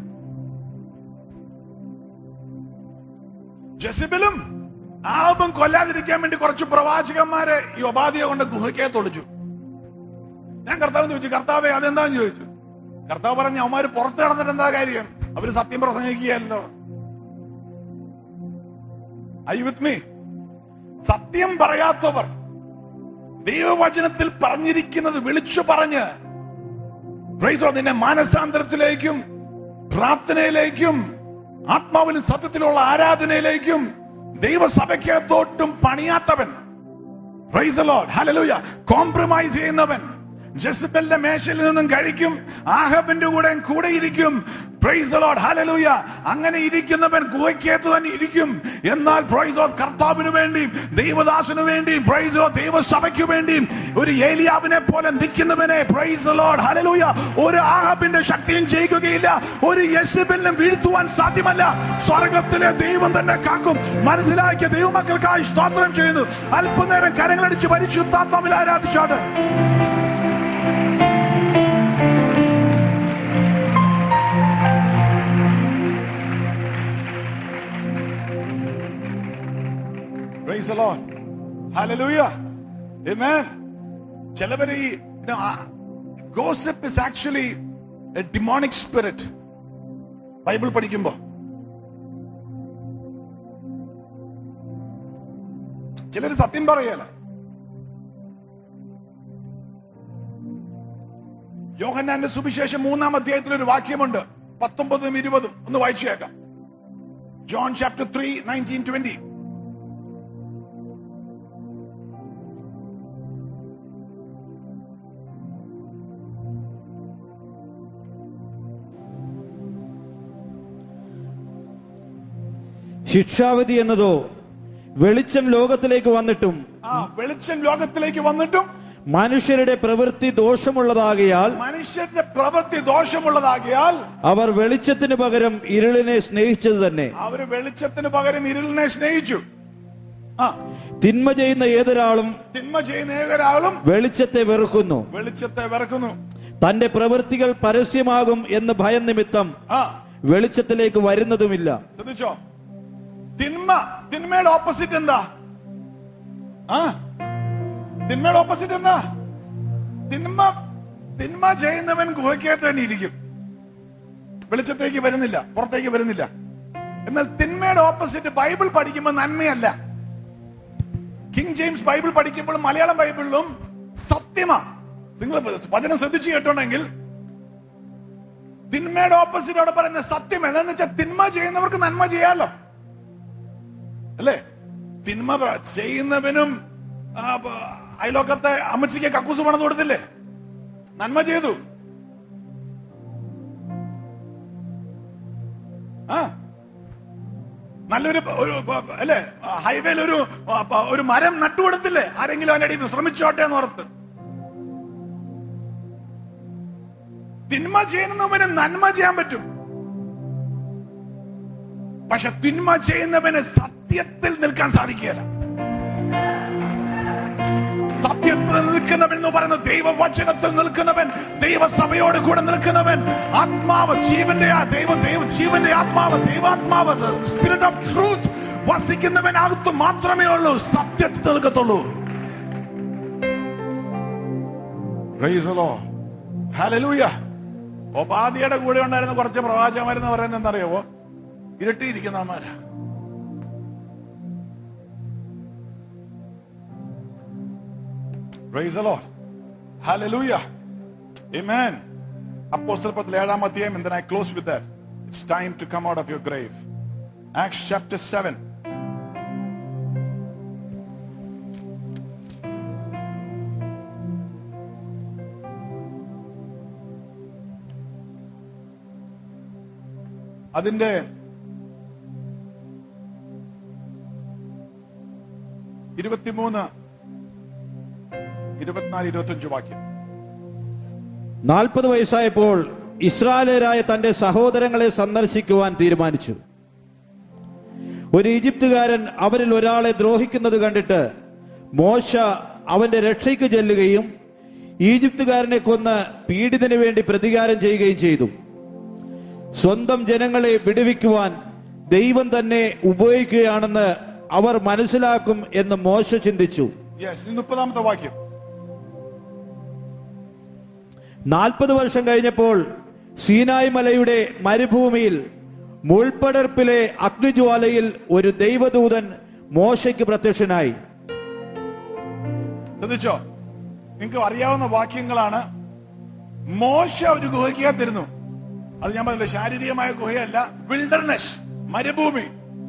ജെസിബിലും ആഹബും കൊല്ലാതിരിക്കാൻ വേണ്ടി കുറച്ച് പ്രവാചകന്മാരെ ഈ ഒബാദിയെ കൊണ്ട് ഗുഹയ്ക്ക് തൊളിച്ചു ഞാൻ കർത്താവ് ചോദിച്ചു കർത്താവെ അതെന്താന്ന് ചോദിച്ചു കർത്താവ് പറഞ്ഞു അവന്മാര് പുറത്ത് നടന്നിട്ട് എന്താ കാര്യം അവര് സത്യം പ്രസംഗിക്കുകയല്ലോ ഐ വിത്ത് മീ സത്യം പറയാത്തവർ ദൈവവചനത്തിൽ പറഞ്ഞിരിക്കുന്നത് വിളിച്ചു പറഞ്ഞ് Praise God, നിന്നെ മാനസാന്തരത്തിലേക്കും പ്രാർത്ഥനയിലേക്കും ആത്മാവിലും സത്യത്തിലുള്ള ആരാധനയിലേക്കും ദൈവസഭയ്ക്കകത്തോട്ടും പണിയാത്തവൻ പ്രൈസ് ലോഡ് ഹലലൂയ കോംപ്രമൈസ് ചെയ്യുന്നവൻ ജെസബലിന്റെ മേശയിൽ നിന്നും കഴിക്കും ആഹബിന്റെ കൂടെ കൂടെ ഇരിക്കും പ്രൈസ് ലോഡ് ഹലലൂയ അങ്ങനെ ഇരിക്കുന്നവൻ കുവയ്ക്കകത്ത് തന്നെ ഇരിക്കും എന്നാൽ പ്രൈസ് ലോഡ് കർത്താവിന് വേണ്ടിയും ദൈവദാസന് വേണ്ടിയും പ്രൈസ് ലോഡ് ദൈവസഭയ്ക്ക് വേണ്ടിയും ഒരു ഏലിയാവിനെ പോലെ നിൽക്കുന്നവനെ പ്രൈസ് ലോഡ് ഹലലൂയ ഒരു ആഹബിന്റെ ശക്തിയും ജയിക്കുകയില്ല ഒരു യശബലിനും വീഴ്ത്തുവാൻ സാധ്യമല്ല സ്വർഗത്തിലെ ദൈവം തന്നെ കാക്കും മനസ്സിലാക്കിയ ദൈവമക്കൾക്കായി സ്തോത്രം ചെയ്യുന്നു അല്പനേരം കരങ്ങളടിച്ച് പരിശുദ്ധാത്മാവിൽ ആരാധിച്ചാട്ട് Praise the Lord. Hallelujah. Amen. ചിലവര് ഈ gospel is actually a demonic spirit Bible പഠിക്കുമ്പോ ചിലര് സത്യം പറയല യോഹന്നാന്റെ സുവിശേഷം മൂന്നാം അധ്യായത്തിൽ ഒരു വാക്യമുണ്ട് പത്തൊമ്പതും ഇരുപതും ഒന്ന് വായിച്ചു കേൾക്കാം John chapter three nineteen twenty ശിക്ഷാവിധി എന്നതോ വെളിച്ചം ലോകത്തിലേക്ക് വന്നിട്ടും ആ വെളിച്ചം ലോകത്തിലേക്ക് വന്നിട്ടും മനുഷ്യരുടെ പ്രവൃത്തി ദോഷമുള്ളതാകയാൽ മനുഷ്യന്റെ പ്രവൃത്തി ദോഷമുള്ളതാകിയാൽ അവർ വെളിച്ചത്തിന് പകരം ഇരുളിനെ സ്നേഹിച്ചത് തന്നെ അവര് വെളിച്ചത്തിന് പകരം ഇരുളിനെ സ്നേഹിച്ചു ആ തിന്മ ചെയ്യുന്ന ഏതൊരാളും തിന്മ ചെയ്യുന്ന ഏതൊരാളും വെളിച്ചത്തെ വെറുക്കുന്നു വെളിച്ചത്തെ വിറക്കുന്നു തന്റെ പ്രവൃത്തികൾ പരസ്യമാകും എന്ന് ഭയം നിമിത്തം ആ വെളിച്ചത്തിലേക്ക് വരുന്നതുമില്ല ശ്രദ്ധിച്ചോ തിന്മ തിന്മയുടെ ഓപ്പോസിറ്റ് എന്താ ആ തിന്മയുടെ ഓപ്പോസിറ്റ് എന്താ തിന്മ തിന്മ ചെയ്യുന്നവൻ ഗുഹയ്ക്കകത്ത് തന്നെ ഇരിക്കും വെളിച്ചത്തേക്ക് വരുന്നില്ല പുറത്തേക്ക് വരുന്നില്ല എന്നാൽ തിന്മയുടെ ഓപ്പോസിറ്റ് ബൈബിൾ പഠിക്കുമ്പോൾ നന്മയല്ല കിങ് ജെയിംസ് ബൈബിൾ പഠിക്കുമ്പോൾ മലയാളം ബൈബിളിലും സത്യമാ നിങ്ങൾ വചനം ശ്രദ്ധിച്ചു കേട്ടോണ്ടെങ്കിൽ തിന്മയുടെ ഓപ്പോസിറ്റ് അവിടെ പറയുന്ന സത്യം എന്താന്ന് വെച്ചാൽ തിന്മ ചെയ്യുന്നവർക്ക് നന്മ ചെയ്യാലോ അല്ലേ തിന്മ പ്ര- ചെയ്യുന്നവനും ആ, പ- അയലോക്കത്തെ അമ്മച്ചിക്ക് കക്കൂസ് പണിത് കൊടുത്തില്ലേ നന്മ ചെയ്തു ആ നല്ലൊരു പ- ഒരു പ- അല്ലേ ഹൈവേയിൽ ഒരു പ- പ- ഒരു മരം നട്ടുകൊടുത്തില്ലേ ആരെങ്കിലും അതിന്റെ അടിയിൽ ശ്രമിച്ചോട്ടെ എന്ന് ഓർത്ത് തിന്മ ചെയ്യുന്നവന് നന്മ ചെയ്യാൻ പറ്റും പക്ഷെ തിന്മ ചെയ്യുന്നവന് സത്യത്തിൽ നിൽക്കാൻ സാധിക്കുകയില്ല സത്യത്തിൽ നിൽക്കുന്നവൻ എന്ന് പറയുന്നത് ദൈവവചനത്തിൽ നിൽക്കുന്നവൻ ദൈവസഭയോട് കൂടെ നിൽക്കുന്നവൻ ആത്മാവ് ജീവന്റെ ആ ദൈവ ദൈവ ജീവന്റെ ആത്മാവ് ദൈവാത്മാവ് സ്പിരിറ്റ് ഓഫ് ട്രൂത്ത് വസിക്കുന്നവനകത്ത് മാത്രമേ ഉള്ളൂ സത്യത്തിൽ നിൽക്കത്തുള്ളൂ Praise the Lord. Hallelujah. ഒപാധിയുടെ കൂടെ ഉണ്ടായിരുന്ന കുറച്ച് പ്രവാചകന്മാരെന്ന് പറയുന്നത് എന്താറിയാവോ ഇരട്ടിയിരിക്കുന്നവന്മാരാ Praise the Lord. Hallelujah. Amen. അപ്പോസ്തല പത്തിൽ ഏഴാം അധ്യായം and then I close with that. It's time to come out of your grave. Acts chapter 7. അതിന്റെ ഇരുപത്തിമൂന്ന് ഇരുപത്തിനാല് ഇരുപത്തിയഞ്ച് വാക്യം നാൽപ്പത് വയസ്സായപ്പോൾ ഇസ്രായേലരായ തന്റെ സഹോദരങ്ങളെ സന്ദർശിക്കുവാൻ തീരുമാനിച്ചു ഒരു ഈജിപ്തുകാരൻ അവരിൽ ഒരാളെ ദ്രോഹിക്കുന്നത് കണ്ടിട്ട് മോശ അവന്റെ രക്ഷയ്ക്ക് ചെല്ലുകയും ഈജിപ്തുകാരനെ കൊന്ന് പീഡിതന് വേണ്ടി പ്രതികാരം ചെയ്യുകയും ചെയ്തു സ്വന്തം ജനങ്ങളെ വിടുവിക്കുവാൻ ദൈവം തന്നെ ഉപയോഗിക്കുകയാണെന്ന് അവർ മനസ്സിലാക്കും എന്ന് മോശ ചിന്തിച്ചു യെസ് ഇനി മുപ്പതാമത്തെ വാക്യം നാൽപ്പത് വർഷം കഴിഞ്ഞപ്പോൾ സീനായ് മലയുടെ മരുഭൂമിയിൽ മുൾപ്പടർപ്പിലെ അഗ്നിജ്വാലയിൽ ഒരു ദൈവദൂതൻ മോശയ്ക്ക് പ്രത്യക്ഷനായി ശ്രദ്ധിച്ചോ നിങ്ങൾക്ക് അറിയാവുന്ന വാക്യങ്ങളാണ് മോശ ഒരു ഗുഹയ്ക്കകത്തിരുന്നു അത് ഞാൻ പറഞ്ഞില്ല ശാരീരികമായ ഗുഹയല്ല വിൽഡർനെസ് മരുഭൂമി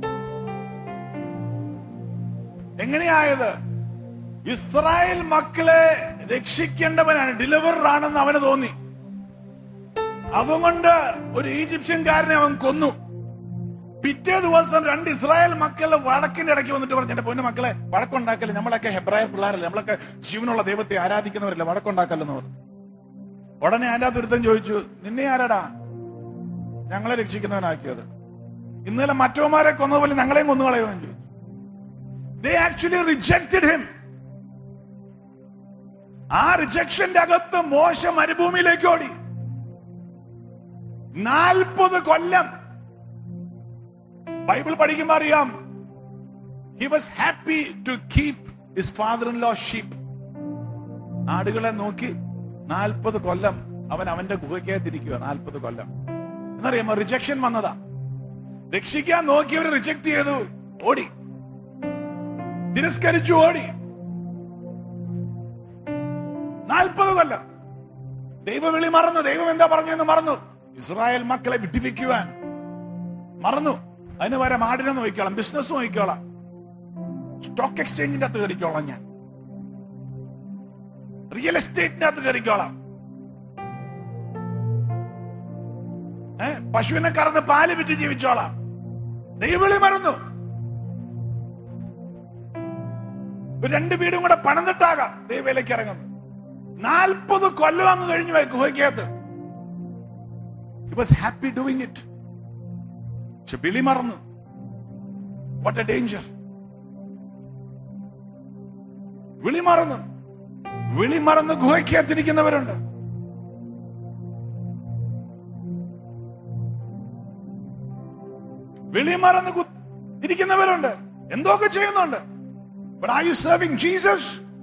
എങ്ങനെയായത് ഇസ്രായേൽ മക്കളെ രക്ഷിക്കേണ്ടവനാണ് ഡെലിവറർ ആണെന്ന് അവന് തോന്നി അതുകൊണ്ട് ഒരു ഈജിപ്ഷ്യൻകാരനെ അവൻ കൊന്നു പിറ്റേ ദിവസം രണ്ട് ഇസ്രായേൽ മക്കളെ വടക്കിന്റെ ഇടയ്ക്ക് വന്നിട്ട് പറഞ്ഞു എന്റെ പൊന്നു മക്കളെ വഴക്കുണ്ടാക്കല്ലേ നമ്മളൊക്കെ ഹെബ്രായ പിള്ളേരല്ലേ നമ്മളൊക്കെ ജീവനുള്ള ദൈവത്തെ ആരാധിക്കുന്നവരല്ലേ വഴക്കുണ്ടാക്കല്ലെന്ന് പറഞ്ഞു ഉടനെ അതിന്റെ അകത്ത് ഒരുത്തൻ ചോദിച്ചു നിന്നെ ആരാടാ ഞങ്ങളെ രക്ഷിക്കുന്നവനാക്കിയത് ഇന്നലെ മറ്റവന്മാരെ കൊന്നതുപോലെ ഞങ്ങളെയും കൊന്നുകളയുമെന്ന് ചോദിച്ചു ദേ ആക്ച്വലി റിജക്റ്റഡ് ഹിം ആ റിജക്ഷന്റെ അകത്ത് മോശ മരുഭൂമിയിലേക്ക് ഓടി നാൽപ്പത് കൊല്ലം ബൈബിൾ പഠിക്കുമ്പോ അറിയാം he was happy to keep his father in law sheep ആടുകളെ നോക്കി നാൽപ്പത് കൊല്ലം അവൻ അവന്റെ ഗുഹയ്ക്കകത്തിരിക്കുക നാൽപ്പത് കൊല്ലം എന്നറിയാമോ റിജക്ഷൻ വന്നതാ രക്ഷിക്കാൻ നോക്കിയവർ റിജക്ട് ചെയ്തു ഓടി തിരസ്കരിച്ചു ഓടി നാൽപ്പത് കൊല്ലം ദൈവവിളി മറന്നു ദൈവം എന്താ പറഞ്ഞെന്ന് മറന്നു ഇസ്രായേൽ മക്കളെ വിട്ടിപ്പിക്കുവാൻ മറന്നു അതിന് പകരം ആടിനെ നോക്കിക്കോളാം ബിസിനസ് നോക്കിക്കോളാം സ്റ്റോക്ക് എക്സ്ചേഞ്ചിന്റെ അകത്ത് കയറിക്കോളാം ഞാൻ റിയൽ എസ്റ്റേറ്റിന്റെ അകത്ത് കയറിക്കോളാം ഏ പശുവിനെ കറന്ന് പാല് വിറ്റ് ജീവിച്ചോളാം ദൈവവിളി മറന്നു ഒരു രണ്ട് വീടും കൂടെ പണിതിട്ടാകാം ദൈവയിലേക്ക് ഇറങ്ങുന്നു നാൽപ്പത് കൊല്ലം അങ്ങ് കഴിഞ്ഞു പോയി ഗുഹയ്ക്കകത്ത് വാസ് ഹാപ്പി ഡൂയിങ് ഇറ്റ് പക്ഷെ വിളി മറന്നു വാട്ട് എ ഡേഞ്ചർ വിളി മറന്നു വിളി മറന്ന് ഗുഹയ്ക്കകത്തിരിക്കുന്നവരുണ്ട് വിളി മറന്ന് കു- ഇരിക്കുന്നവരുണ്ട് എന്തൊക്കെ ചെയ്യുന്നുണ്ട് But are you serving Jesus?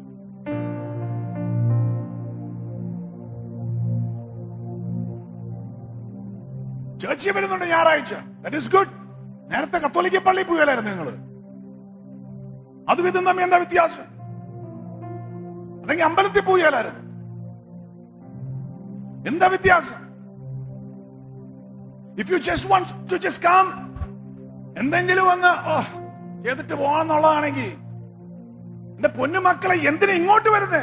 ചേർച്ചിൽ വരുന്നുണ്ട് ഞായറാഴ്ച ദാറ്റ് ഇസ് ഗുഡ് നേരത്തെ കത്തോലിക്ക പള്ളിയിൽ പോയാലായിരുന്നു നിങ്ങൾ അതും ഇതും തമ്മിൽ എന്താ വ്യത്യാസം അല്ലെങ്കിൽ അമ്പലത്തിൽ പോയാലായിരുന്നു എന്താ വ്യത്യാസം if you just want to just come എന്തെങ്കിലും ഒന്ന് ഓ ചെയ്തിട്ട് പോകാന്നുള്ളതാണെങ്കിൽ എന്റെ പൊന്നു മക്കളെ എന്തിനാ ഇങ്ങോട്ട് വരുന്നേ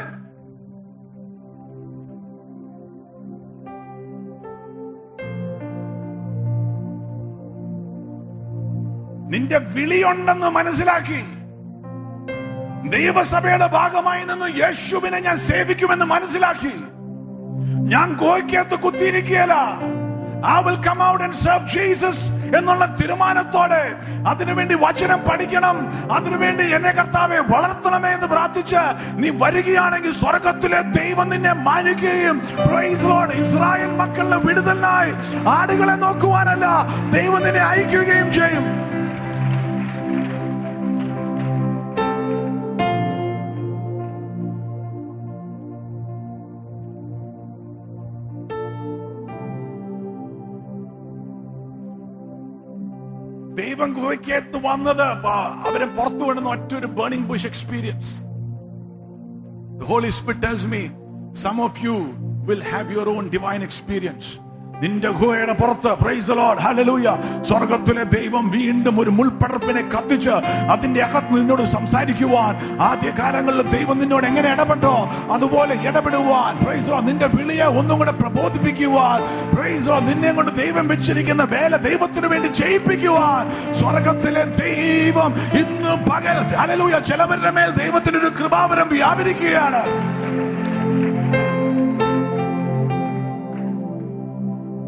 നിന്റെ വിളിയുണ്ടെന്ന് മനസ്സിലാക്കി ദൈവസഭയുടെ ഭാഗമായി നിന്ന് യേശുവിനെ ഞാൻ സേവിക്കുമെന്ന് മനസ്സിലാക്കി ഞാൻ ഗോയ്ക്കകത്ത് കുത്തിയിരിക്കുകയല്ല I will come out and serve Jesus എന്നുള്ള തീരുമാനത്തോടെ അതിനുവേണ്ടി വചനം പഠിക്കണം അതിനുവേണ്ടി എന്നെ കർത്താവെ വളർത്തണമേ എന്ന് പ്രാർത്ഥിച്ച് നീ വരികയാണെങ്കിൽ സ്വർഗത്തിലെ ദൈവം നിന്നെ മാനിക്കുകയും Praise Lord, ഇസ്രായേൽ മക്കളുടെ വിടുതലിനായി ആടുകളെ നോക്കുവാനല്ല ദൈവം നിന്നെ അയക്കുകയും ചെയ്യും ദൈവം ഗുഹയ്ക്കകത്ത് വന്നത് പ- അവരെ പുറത്തു വിടുന്ന ഒറ്റൊരു burning bush experience The Holy Spirit tells me, some of you will have your own divine experience. നിന്റെ ഗുഹയുടെ പുറത്ത് പ്രൈസ് the Lord hallelujah സ്വർഗത്തിലെ ദൈവം വീണ്ടും ഒരു മുൾപ്പടർപ്പിനെ കത്തിച്ച് അതിന്റെ അകത്ത് നിന്നോട് സംസാരിക്കുവാൻ ആദ്യ കാലങ്ങളിൽ ദൈവം നിന്നോട് എങ്ങനെ ഇടപെട്ടോ അതുപോലെ ഇടപെടുവാൻ പ്രൈസ് the Lord. നിന്റെ വിളിയെ ഒന്നും കൂടെ പ്രബോധിപ്പിക്കുവാൻ പ്രൈസ് the Lord. നിന്നെ കൊണ്ട് ദൈവം വെച്ചിരിക്കുന്ന വേല ദൈവത്തിന് വേണ്ടി ചെയ്യിപ്പിക്കുവാൻ സ്വർഗത്തിലെ ദൈവം ഇന്ന് പകൽ ഹല്ലേലൂയ ചിലവരുടെ മേൽ ദൈവത്തിന്റെ ഒരു കൃപാവരം വ്യാപരിക്കുകയാണ്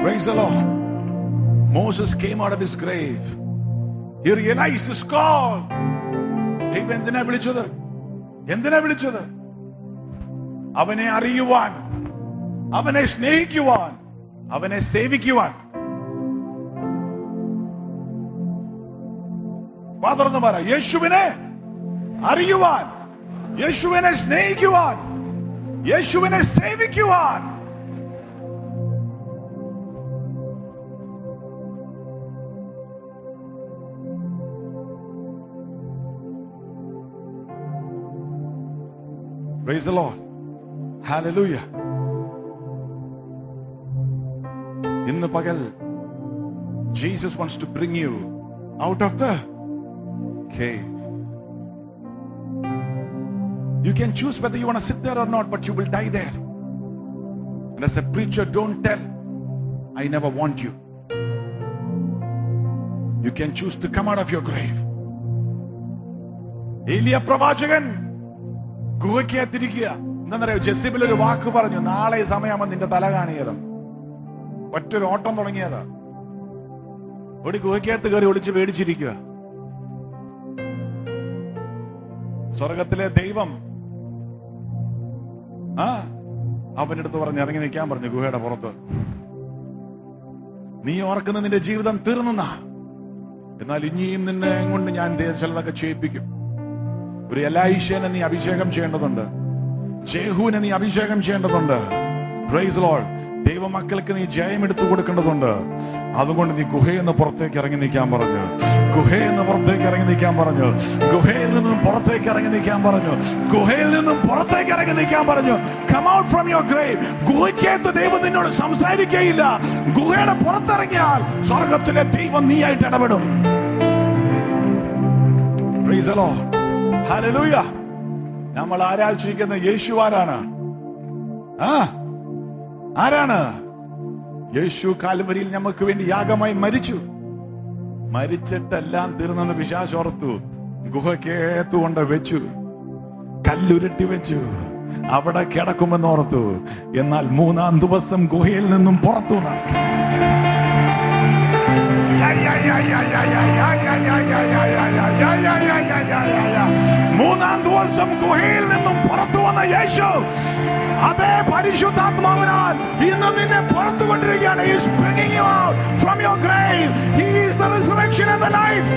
Praise the Lord. Moses came out of his grave. He realized his call. ദൈവം എന്തിനാ വിളിച്ചത് എന്തിനാ വിളിച്ചത് അവനെ അറിയുവാൻ അവനെ സ്നേഹിക്കുവാൻ അവനെ സേവിക്കുവാൻ തുറന്ന് പറ യേശുവിനെ അറിയുവാൻ യേശുവിനെ സ്നേഹിക്കുവാൻ യേശുവിനെ സേവിക്കുവാൻ Praise the Lord. Hallelujah. ഇന്ന് പകൽ Jesus wants to bring you out of the cave. You can choose whether you want to sit there or not, but you will die there. And as a preacher, don't tell, I never want you. You can choose to come out of your grave. ഏലിയ പ്രവാചകൻ ഗുഹയ്ക്കകത്തിരിക്കുക എന്താണെന്നറിയോ ജെസിബിൽ ഒരു വാക്ക് പറഞ്ഞു നാളെ സമയമാകുമ്പോൾ നിന്റെ തല കാണിയത് ഒറ്റൊരു ഓട്ടം തുടങ്ങിയതാ ഒരു ഗുഹയ്ക്കകത്ത് കയറി ഒളിച്ച് പേടിച്ചിരിക്കുക സ്വർഗത്തിലെ ദൈവം ആ അവന്റെ അടുത്ത് പറഞ്ഞ് ഇറങ്ങി നിൽക്കാൻ പറഞ്ഞു ഗുഹയുടെ പുറത്ത് നീ ഓർക്കുന്ന നിന്റെ ജീവിതം തീർന്നെന്നാ എന്നാൽ ഇനിയും നിന്നെ കൊണ്ട് ഞാൻ ദേ- ചിലതൊക്കെ ചെയ്യിപ്പിക്കും ഒരു എലൈഷനെ നീ അഭിഷേകം ചെയ്യേണ്ടതുണ്ട് ജേഹുവിനെ നീ അഭിഷേകം ചെയ്യേണ്ടതുണ്ട് പ്രൈസ് ലോൾ ദൈവമക്കൾക്ക് നീ ജയം എടുത്തു കൊടുക്കേണ്ടതുണ്ട് അതുകൊണ്ട് നീ ഗുഹയിൽ നിന്ന് പുറത്തേക്ക് ഇറങ്ങി നിൽക്കാൻ പറഞ്ഞു ഗുഹയിൽ നിന്ന് പുറത്തേക്ക് ഇറങ്ങി നിൽക്കാൻ പറഞ്ഞു ഗുഹയിൽ നിന്നും പുറത്തേക്ക് ഇറങ്ങി നിൽക്കാൻ പറഞ്ഞു ഗുഹയിൽ നിന്നും പുറത്തേക്ക് ഇറങ്ങി നിൽക്കാൻ പറഞ്ഞു come out from your grave ഗുഹയ്ക്കകത്ത് ദൈവം നിന്നോട് സംസാരിക്കുകയില്ല ഗുഹയുടെ പുറത്തിറങ്ങിയാൽ സ്വർഗത്തിലെ ദൈവം നീയായിട്ട് ഇടപെടും Praise the Lord. Hallelujah. നമ്മൾ ആരാധിച്ചിരിക്കുന്ന യേശു ആരാണ് ആ ആരാണ് യേശു കാൽവരിയിൽ നമുക്ക് വേണ്ടി യാഗമായി മരിച്ചു മരിച്ചിട്ടെല്ലാം തീർന്നെന്ന് വിശാശോർത്തു ഗുഹക്കേത്ത് കൊണ്ട് വെച്ചു കല്ലുരുട്ടി വെച്ചു അവിടെ കിടക്കുമെന്ന് ഓർത്തു എന്നാൽ മൂന്നാം ദിവസം ഗുഹയിൽ നിന്നും പുറത്തു വന്നു. മൂന്നാം ദിവസം ഗുഹയിൽ നിന്നും പുറത്തു വന്ന യേശു അതേ പരിശുദ്ധാത്മാവിനാൽ ഇന്ന് നിന്നെ പുറത്തു കൊണ്ടിരിക്കുകയാണ് He is bringing you out from your grave. He is the resurrection and the life.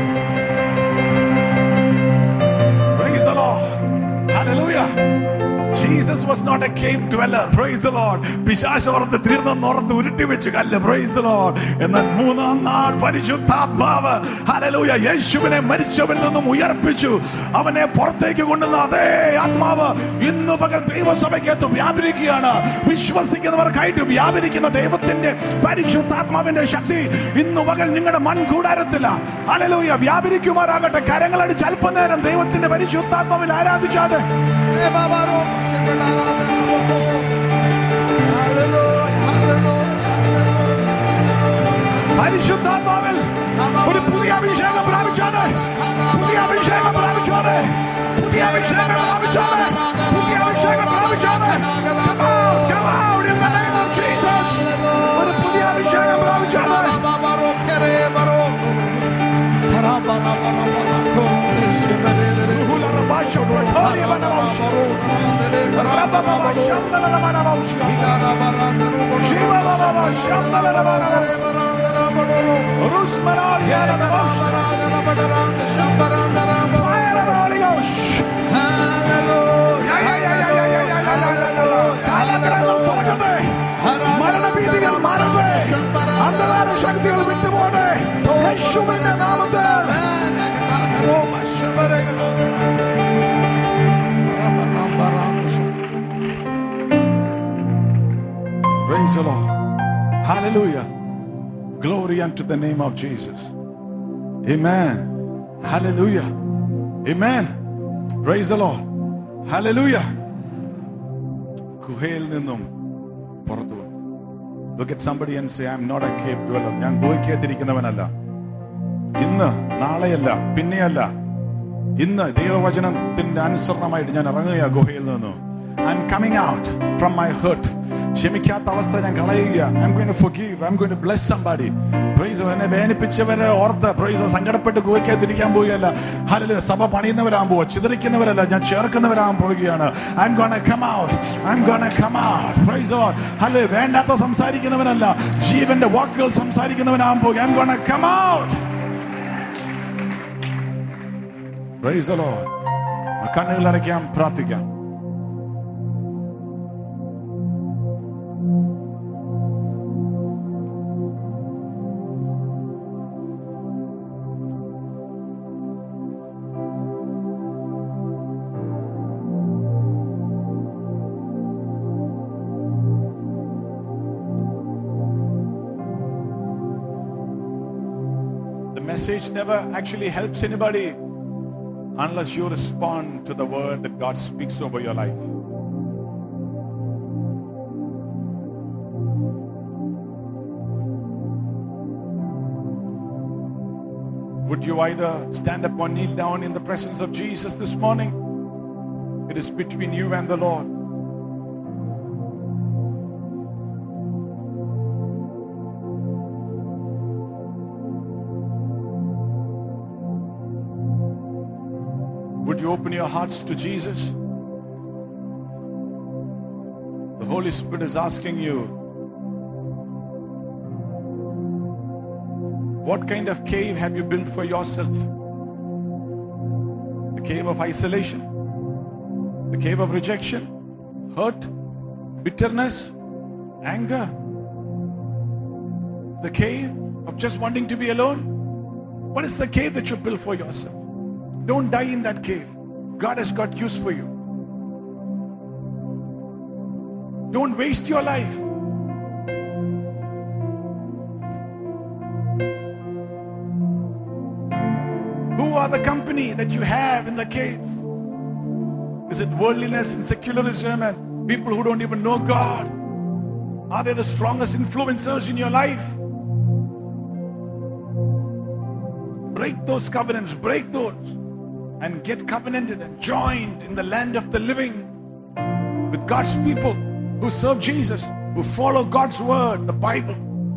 Praise the Lord. Hallelujah. Jesus was not a cave dweller. Praise the Lord. പിശാച് ഓർത്ത് തീർന്നെന്ന് ഓർത്ത് ഉരുട്ടി വെച്ചു കല്ല് Praise the Lord. എന്നാൽ മൂന്നാം നാൾ പരിശുദ്ധാത്മാവ് ഹല്ലേലൂയ യേശുവിനെ മരിച്ചവരിൽ നിന്നും ഉയർപ്പിച്ചു അവനെ പുറത്തേക്ക് കൊണ്ടുവന്ന അതേ ആത്മാവ് ഇന്ന് പകൽ ദൈവസഭയ്ക്കകത്ത് വ്യാപരിക്കുകയാണ് വിശ്വസിക്കുന്നവർക്കായിട്ട് വ്യാപരിക്കുന്ന ദൈവത്തിന്റെ പരിശുദ്ധാത്മാവിന്റെ ശക്തി ഇന്ന് പകൽ നിങ്ങളുടെ മൺകൂടാരത്തില്ല ഹല്ലേലൂയ വ്യാപരിക്കുമാറാകട്ടെ കരങ്ങളടിച്ച് അല്പനേരം ദൈവത്തിന്റെ പരിശുദ്ധാത്മാവിൽ ആരാധിച്ചാട്ടെ Eh, Baba Roma, Shekala Radha Ramoko. Hallelujah, hallelujah, hallelujah. പരിശുദ്ധാത്മാവിൽ ഒരു പുതിയ അഭിഷേകം പ്രാപിച്ചാണ് പുതിയ അഭിഷേകം പ്രാപിച്ചാണ് പുതിയ അഭിഷേകം പ്രാപിച്ചാണ് പുതിയ അഭിഷേകം പ്രാപിച്ചാണ് Come out, come out in the name of Jesus. ഒരു പുതിയ അഭിഷേകം പ്രാപിച്ചാണ് Baba Ro, Kere Baro. Tara Bara Bara Bara Ko, Shibere. Igara Bara Daru Shiva Fire of the Holy Ghost. കാലഗ്രഹങ്ങൾ തുറക്കട്ടെ മരണഭീതികൾ മാറട്ടെ അന്ധകാര ശക്തികൾ വിട്ടുപോകട്ടെ യേശുവിന്റെ നാമത്തിൽ Praise the Lord. Hallelujah. Glory unto the name of Jesus. Amen. Hallelujah. Amen. Praise the Lord. Hallelujah. ഗുഹയിൽ നിന്നും പുറത്തു വന്നു Look at somebody and say, I'm not a cave dweller. ഞാൻ ഗുഹയ്ക്കകത്തിരിക്കുന്നവനല്ല ഇന്ന് നാളെയല്ല പിന്നെയല്ല ഇന്ന് ദൈവവചനത്തിന്റെ അനുസരണമായിട്ട് ഞാൻ ഇറങ്ങുക ഗുഹയിൽ നിന്ന് I'm coming out from my heart ക്ഷമിക്കാത്ത അവസ്ഥ ഞാൻ കളയുക I'm going to forgive I'm going to bless somebody praise എന്നെ വേദനിപ്പിച്ചവരെ ഓർത്ത് പ്രൈസ് സങ്കടപ്പെട്ട് ഗുഹയ്ക്കകത്തിരിക്കാൻ പോവുകയല്ല ഹല്ലേലൂയ സഭ പണിയുന്നവരാകാൻ പോവുക ചിതറിക്കുന്നവരല്ല ഞാൻ ചേർക്കുന്നവരാകാൻ പോവുകയാണ് I'm gonna come out I'm gonna come out praise all hallelujah വേണ്ടാത്ത സംസാരിക്കുന്നവനല്ല ജീവന്റെ വാക്കുകൾ സംസാരിക്കുന്നവനാകാൻ പോവുക I'm gonna come out praise the Lord കണ്ണുകൾ അടയ്ക്കാം പ്രാർത്ഥിക്കാം The message never actually helps anybody unless you respond to the word that God speaks over your life. Would you either stand up or kneel down in the presence of Jesus this morning? It is between you and the Lord. Would you open your hearts to Jesus? The Holy Spirit is asking you, what kind of cave have you built for yourself? The cave of isolation? The cave of rejection? Hurt? Bitterness? Anger? The cave of just wanting to be alone? What is the cave that you built for yourself? Don't die in that cave. God has got use for you. Don't waste your life. Who are the company that you have in the cave? Is it worldliness and secularism and people who don't even know God? Are they the strongest influencers in your life? Break those covenants, break those, and get covenanted and joined in the land of the living with God's people who serve Jesus, who follow God's word, the Bible.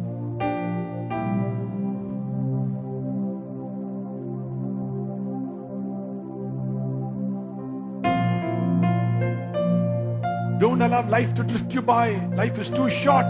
Don't allow life to drift you by. Life is too short.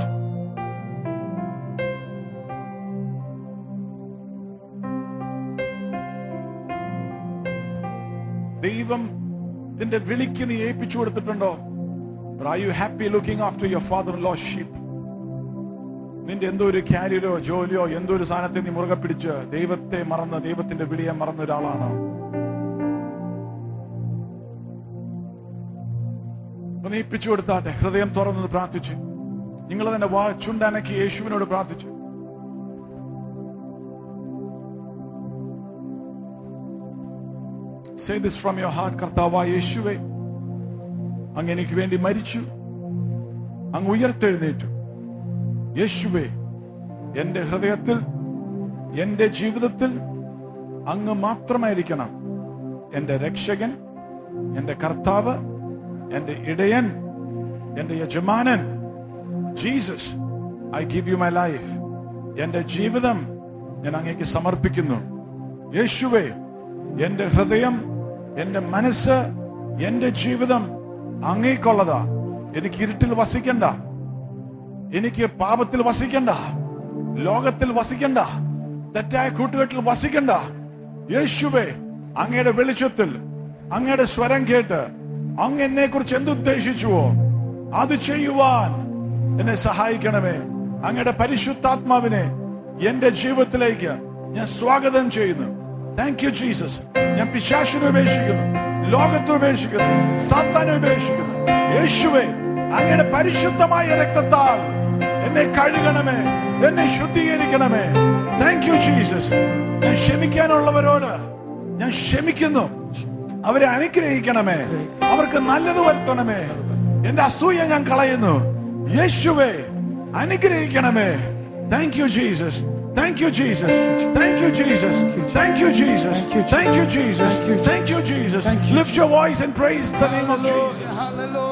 ദൈവം ഇതിന്റെ വിളിക്ക് നീ ഏൽപ്പിച്ചു കൊടുത്തിട്ടുണ്ടോ are you happy looking after your father law sheep നിന്റെ എന്തോ ഒരു കാരിയറോ ജോലിയോ എന്തോ ഒരു സാധനത്തെ നീ മുറുകെ പിടിച്ച് ദൈവത്തെ മറന്ന് ദൈവത്തിന്റെ വിളിയെ മറന്ന ഒരാളാണ് ഒന്ന് ഏൽപ്പിച്ചു കൊടുത്താട്ടെ ഹൃദയം തുറന്നത് പ്രാർത്ഥിച്ച് നിങ്ങൾ തന്നെ വാ ചുണ്ടനക്കി യേശുവിനോട് പ്രാർത്ഥിച്ചു Say this from your heart, കർത്താവായ യേശുവേ അങ്ങ് എനിക്ക് വേണ്ടി മരിച്ചു അങ്ങ് ഉയർത്തെഴുന്നേറ്റു യേശുവേ എന്റെ ഹൃദയത്തിൽ എന്റെ ജീവിതത്തിൽ അങ്ങ് മാത്രമായിരിക്കണം എന്റെ രക്ഷകൻ എന്റെ കർത്താവ് എന്റെ ഇടയൻ എന്റെ യജമാനൻ Jesus I give you my life എന്റെ ജീവിതം ഞാൻ അങ്ങേക്ക് സമർപ്പിക്കുന്നു യേശുവേ എന്റെ ഹൃദയം എന്റെ മനസ്സ് എന്റെ ജീവിതം അങ്ങേക്കുള്ളതാ എനിക്ക് ഇരുട്ടിൽ വസിക്കണ്ട എനിക്ക് പാപത്തിൽ വസിക്കണ്ട ലോകത്തിൽ വസിക്കണ്ട തെറ്റായ കൂട്ടുകെട്ടിൽ വസിക്കണ്ട യേശുവേ അങ്ങയുടെ വെളിച്ചത്തിൽ അങ്ങയുടെ സ്വരം കേട്ട് അങ്ങ് എന്നെ കുറിച്ച് എന്തുദ്ദേശിച്ചുവോ അത് ചെയ്യുവാൻ എന്നെ സഹായിക്കണമേ അങ്ങയുടെ പരിശുദ്ധാത്മാവിനെ എന്റെ ജീവിതത്തിലേക്ക് ഞാൻ സ്വാഗതം ചെയ്യുന്നു താങ്ക് യു ജീസസ് ഞാൻ പിശാശിനെ ഉപേക്ഷിക്കുന്നു ലോകത്തെ ഉപേക്ഷിക്കുന്നു സാത്താനെ ഉപേക്ഷിക്കുന്നു യേശുവെ അങ്ങയുടെ പരിശുദ്ധമായ രക്തത്താൽ എന്നെ കഴുകണമേ എന്നെ ശുദ്ധീകരിക്കണമേ താങ്ക് യു ജീസസ് ഞാൻ ക്ഷമിക്കാനുള്ളവരോട് ഞാൻ ക്ഷമിക്കുന്നു അവരെ അനുഗ്രഹിക്കണമേ അവർക്ക് നല്ലത് വരുത്തണമേ എന്റെ അസൂയ ഞാൻ കളയുന്നു യേശുവേ അനുഗ്രഹിക്കണമേ thank you Jesus Thank you, Jesus. Thank you, Jesus. Thank you, Jesus. Thank you, Jesus. Thank you, Jesus. Lift your voice and praise the name of Jesus. Hallelujah.